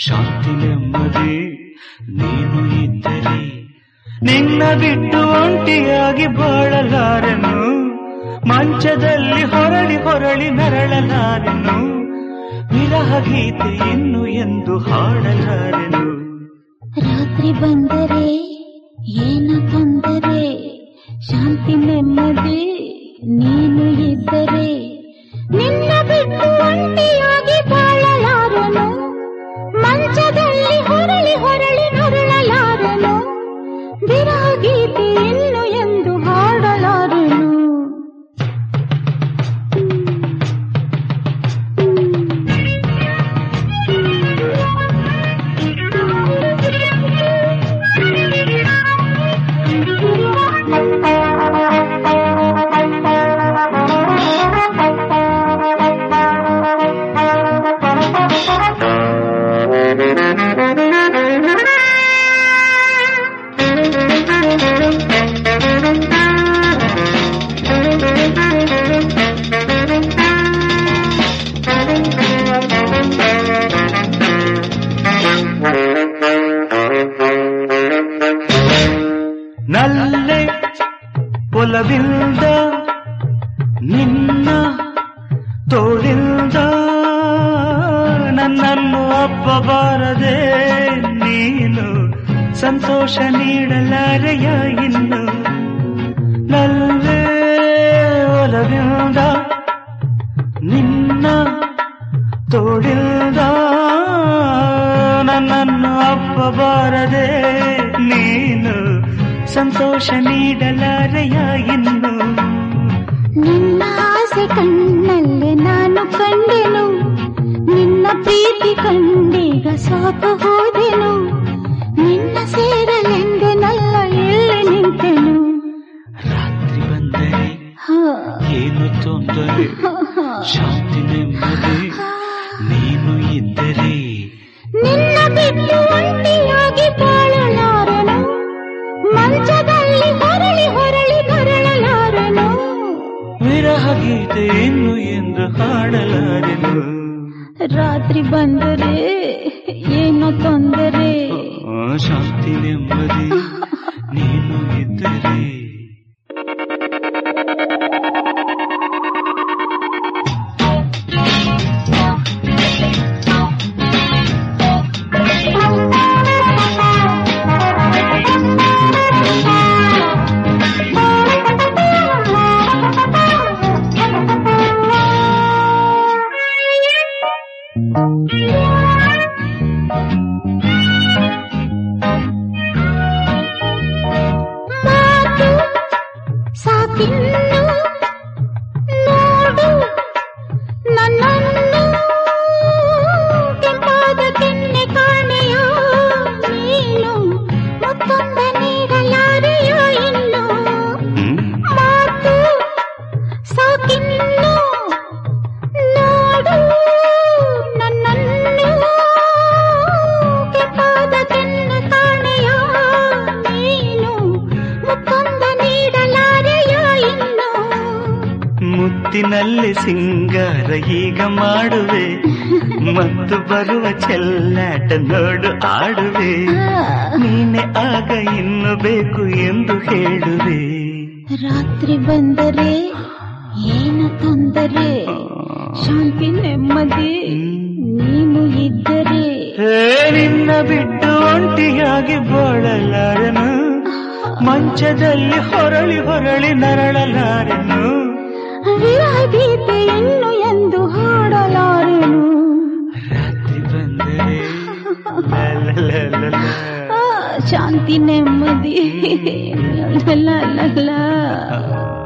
ಶಾಂತಿ ನೆಮ್ಮದಿ ನೀನು ಇದ್ದರೆ ನಿನ್ನ ಬಿಟ್ಟು ಒಂಟಿಯಾಗಿ ಬಾಳಲಾರೆನು ಮಂಚದಲ್ಲಿ ಹೊರಳಿ ಹೊರಳಿ ನರಳಲಾರೆನು ವಿರಹ ಗೀತೆ ಇನ್ನು ಎಂದು ಹಾಡಲಾರೆನು ರಾತ್ರಿ ಬಂದರೆ ಏನ ತೊಂದರೆ ಶಾಂತಿ ನೆಮ್ಮದಿ ನೀನು ಇದ್ದರೆ ನಿನ್ನ ಬಿಟ್ಟು ಒಂಟಿಯಾಗಿ ಬಾಳಲಾರನು ಮಂಚದಲ್ಲಿ ಹೊರಳಿ ಹೊರಳಿ ನರಳಲಾರನು ವಿರಹ ಗೀತೆ ಇನ್ನು ಎಂದು ಹಾಡಲಾರನು ನಲ್ಲೆ ಒಲವಿಲ್ದ ನಿನ್ನ ತೋಳಿಲ್ದ ನನ್ನನ್ನು ಅಪ್ಪಬಾರದೆ ನೀನು ಸಂತೋಷ ನೀಡಲಾರೆಯ ಇನ್ನು ನಲ್ಲೆ ಒಲವಿಲ್ದ ನಿನ್ನ ತೋಳಿಲ್ದ ನನ್ನನ್ನು ಅಪ್ಪಬಾರದೆ ನೀನು ಸಂತೋಷ ನೀಡಲಾರೆಯ ಇನ್ನು ನಿನ್ನ ಆಸೆ ಕಣ್ಣಲ್ಲಿ ನಾನು ಕಂಡೆನು ನಿನ್ನ ಪ್ರೀತಿ ಕಂಡೀಗ ಸೋತು ಹೋದೆನು ನಿನ್ನ ಸೇರಲೆಂದೆನಲ್ಲ ಎಲ್ಲಿ ನಿಂತೆನು ರಾತ್ರಿ ಬಂದರೆ ಹಾ, ಏನು ತೊಂದರೆ ಹಾ, ಹಾ. ಶಾಂತಿ ನೆಮ್ಮದಿ ನೀನು ಇದ್ದರೆ ನಿನ್ನ ಬಿಟ್ಟು ಒಂಟಿಯಾಗಿ ಬಾಳಲಾರನು ಮಂಚದಲ್ಲಿ ಹೊರಳಿ ಹೊರಳಿ ನರಳಲಾರನು ವಿರಹ ಗೀತೆ ಇನ್ನು ಎಂದು ಹಾಡಲಾರೆನು ರಾತ್ರಿ ಬಂದರೆ ಏನೋ ತೊಂದರೆ ಆ, ಶಾಂತಿ ನೆಮ್ಮದಿ ನೀನು ಇದ್ದರೆ ಮಾತು ಸಾಕಿನ್ನು ನೋಡು ನನ್ನನ್ನು ಕೆಂಪಾದ ಕೆನ್ನೆ ಕಾಣೆಯ ನೀನು ಮತ್ತೊಂದ ನೀಡಲಾರೆಯ ಇನ್ನು ಹ್ಮ್? ಮಾತು ಸಾಕಿನ್ನು ನೋಡು ನನ್ನನ್ನು ಕೆಂಪಾದ ಕೆನ್ನೆ ಕಾಣೆಯ ನೀನು ಮತ್ತೊಂದ ನೀಡಲಾರೆಯ ಇನ್ನು ಮುತ್ತಿನಲ್ಲಿ ಸಿಂಗಾರ ಈಗ ಮಾಡುವೆ ಮತ್ತು ಬರುವ ಚೆಲ್ಲಾಟ ನೋಡು ಆಡುವೆ ನೀನೆ ಆಗ ಇನ್ನು ಬೇಕು ಎಂದು ಹೇಳುವೆ ರಾತ್ರಿ ಬಂದರೆ ಏನು ತೊಂದರೆ ಶಾಂತಿ ನೆಮ್ಮದಿ ನೀನು ಇದ್ದರೆ ಹೇ ನಿನ್ನ ಬಿಟ್ಟು ಒಂಟಿಯಾಗಿ ಬಾಳಲಾರೆನು ಮಂಚದಲ್ಲಿ ಹೊರಳಿ ಹೊರಳಿ ನರಳಲಾರೆನು ವಿರಹಗೀತೆ ಇನ್ನು ಎಂದು ಹಾಡಲಾರೆನು ರಾತ್ರಿ ಬಂದರೆ ಲಲಲಲಲ. ಆ, ಶಾಂತಿ ನೆಮ್ಮದಿ ಲ ಲ ಲ ಲ.